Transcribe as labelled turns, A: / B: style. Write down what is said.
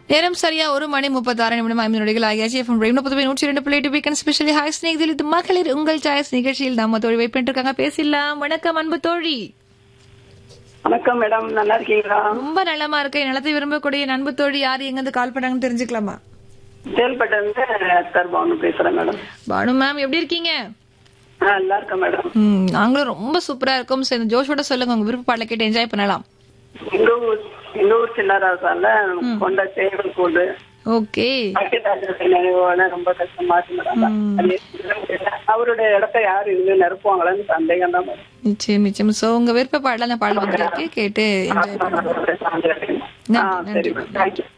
A: நேரம் சரியா ஒரு மணி முப்பத்தாறு நிமிடம் ஐந்து நொடிகள் ஆகியாச்சு எஃப்எம் ரெயின் முப்பது நூற்றி இரண்டு பிள்ளை டு வீக்கன் ஸ்பெஷலி ஹாய் ஸ்நேகிதில் இது மகளிர் உங்கள் சாய்ஸ் நிகழ்ச்சியில் நம்ம தோழி வெயிட் பண்ணிட்டு இருக்காங்க பேசிடலாம் வணக்கம் அன்பு தோழி
B: வணக்கம் மேடம் நல்லா இருக்கீங்களா
A: ரொம்ப நலமா இருக்கேன் நலத்தை விரும்பக்கூடிய என் அன்பு தோழி யார் எங்கிருந்து கால் பண்ணாங்கன்னு தெரிஞ்சுக்கலாமா
B: செயல்பட்டு இருந்து அக்தர் பானு பேசுறேன் மேடம்
A: பானு மேம் எப்படி இருக்கீங்க
B: ஆ, நல்லா இருக்கேன் மேடம்
A: ம், நாங்களும் ரொம்ப சூப்பரா இருக்கோம் சரி இந்த ஜோஷோட சொல்லுங்க உங்க விருப்ப பாடல கேட்டு என்ஜாய் பண்ணலாம்
B: எங்க ஊர் எங்க ஊர் சின்னராசால கொண்ட சேவல் கூடு
A: ஓகே
B: பாக்கியராஜனுடைய நினைவோட ரொம்ப கஷ்டமா இருக்கு மேடம் அது அவருடைய இடத்த யாரு இனிமே நிரப்புவாங்களான்னு சந்தேகம் தான் மேடம்
A: நிச்சயம் நிச்சயம் சோ உங்க விருப்ப பாடல அந்த பாடல் வந்திருக்கு கேட்டு என்ஜாய் பண்ணுங்க
B: ஆ
A: நன்றி
B: சரி
A: நன்றி
B: மேடம் தேங்க்யூ